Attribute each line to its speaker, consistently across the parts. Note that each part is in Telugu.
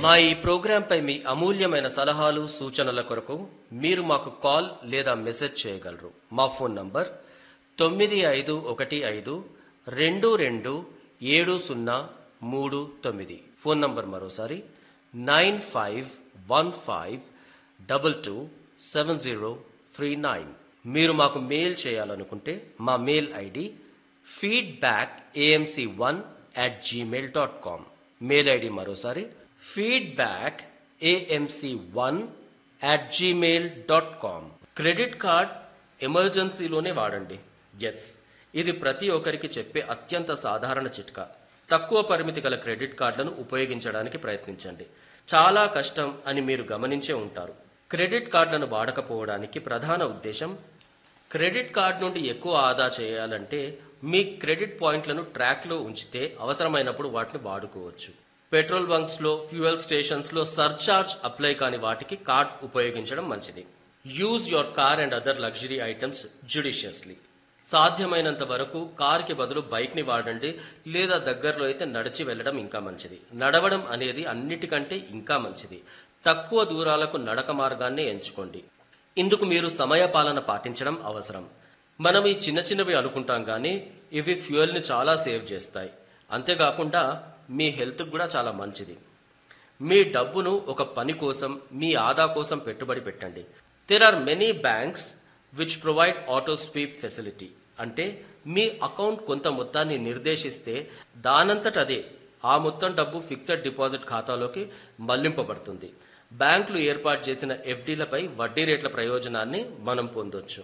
Speaker 1: మా ఈ ప్రోగ్రాంపై మీ అమూల్యమైన సలహాలు సూచనల కొరకు మీరు మాకు కాల్ లేదా మెసేజ్ చేయగలరు మా ఫోన్ నంబర్ తొమ్మిది ఐదు ఒకటి ఐదు రెండు రెండు ఏడు సున్నా మూడు తొమ్మిది ఫోన్ నంబర్ మరోసారి nine five one five double two seven zero three nine మీరు మాకు మెయిల్ చేయాలనుకుంటే మా mail ID feedback AMC one at Gmail dot com mail ID మరోసారి feedback AMC one at Gmail dot com credit card ఎమర్జెన్సీలోనే వాడండి ఎస్ ఇది ప్రతి ఒక్కరికి చెప్పే అత్యంత సాధారణ చిట్కా తక్కువ పరిమితి గల క్రెడిట్ కార్డులను ఉపయోగించడానికి ప్రయత్నించండి చాలా కష్టం అని మీరు గమనించే ఉంటారు క్రెడిట్ కార్డులను వాడకపోవడానికి ప్రధాన ఉద్దేశం క్రెడిట్ కార్డ్ నుండి ఎక్కువ ఆదా చేయాలంటే మీ క్రెడిట్ పాయింట్లను ట్రాక్లో ఉంచితే అవసరమైనప్పుడు వాటిని వాడుకోవచ్చు పెట్రోల్ బంక్స్లో ఫ్యూయల్ స్టేషన్స్లో సర్చార్జ్ అప్లై కాని వాటికి కార్డ్ ఉపయోగించడం మంచిది use your car and other luxury items judiciously సాధ్యమైనంత వరకు కార్కి బదులు బైక్ని వాడండి లేదా దగ్గరలో అయితే నడిచి వెళ్ళడం ఇంకా మంచిది నడవడం అనేది అన్నిటికంటే ఇంకా మంచిది తక్కువ దూరాలకు నడక మార్గాన్ని ఎంచుకోండి ఇందుకు మీరు సమయపాలన పాటించడం అవసరం మనం ఈ చిన్న చిన్నవి అనుకుంటాం కానీ ఇవి ఫ్యూయల్ని చాలా సేవ్ చేస్తాయి అంతేకాకుండా మీ హెల్త్కి కూడా చాలా మంచిది మీ డబ్బును ఒక పని కోసం మీ ఆదా కోసం పెట్టుబడి పెట్టండి there are many banks which provide auto sweep facility అంటే మీ అకౌంట్ కొంత మొత్తాన్ని నిర్దేశిస్తే దానంతట అదే ఆ మొత్తం డబ్బు ఫిక్స్డ్ డిపాజిట్ ఖాతాలోకి మళ్లింపబడుతుంది బ్యాంకులు ఏర్పాటు చేసిన ఎఫ్డీలపై వడ్డీ రేట్ల ప్రయోజనాన్ని మనం పొందొచ్చు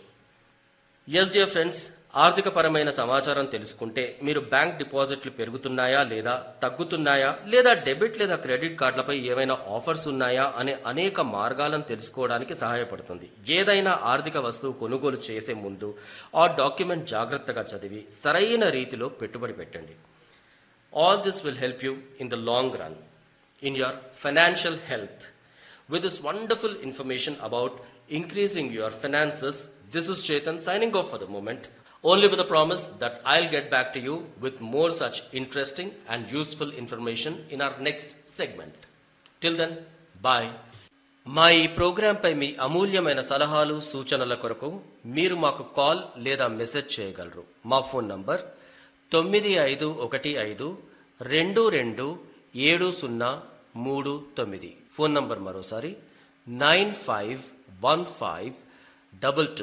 Speaker 1: ఎస్ డియర్ ఫ్రెండ్స్ ఆర్థిక పరమైన సమాచారం తెలుసుకుంటే మీరు బ్యాంక్ డిపాజిట్లు పెరుగుతున్నాయా లేదా తగ్గుతున్నాయా లేదా డెబిట్ లేదా క్రెడిట్ కార్డులపై ఏమైనా ఆఫర్స్ ఉన్నాయా అనే అనేక మార్గాలను తెలుసుకోవడానికి సహాయపడుతుంది ఏదైనా ఆర్థిక వస్తువు కొనుగోలు చేసే ముందు ఆ డాక్యుమెంట్ జాగ్రత్తగా చదివి సరైన రీతిలో పెట్టుబడి పెట్టండి all this will help you in the long run in your financial health. With this wonderful information about increasing your finances, this is Chetan signing off for the moment, only with a promise that I'll get back to you with more such interesting and useful information in our next segment. Till then, bye. మా ఈ ప్రోగ్రాంపై మీ అమూల్యమైన సలహాలు సూచనల కొరకు మీరు మాకు కాల్ లేదా మెసేజ్ చేయగలరు మా ఫోన్ నంబర్ తొమ్మిది ఐదు ఒకటి ఐదు రెండు రెండు ఏడు సున్నా మూడు తొమ్మిది ఫోన్ నంబర్ మరోసారి nine five one five double two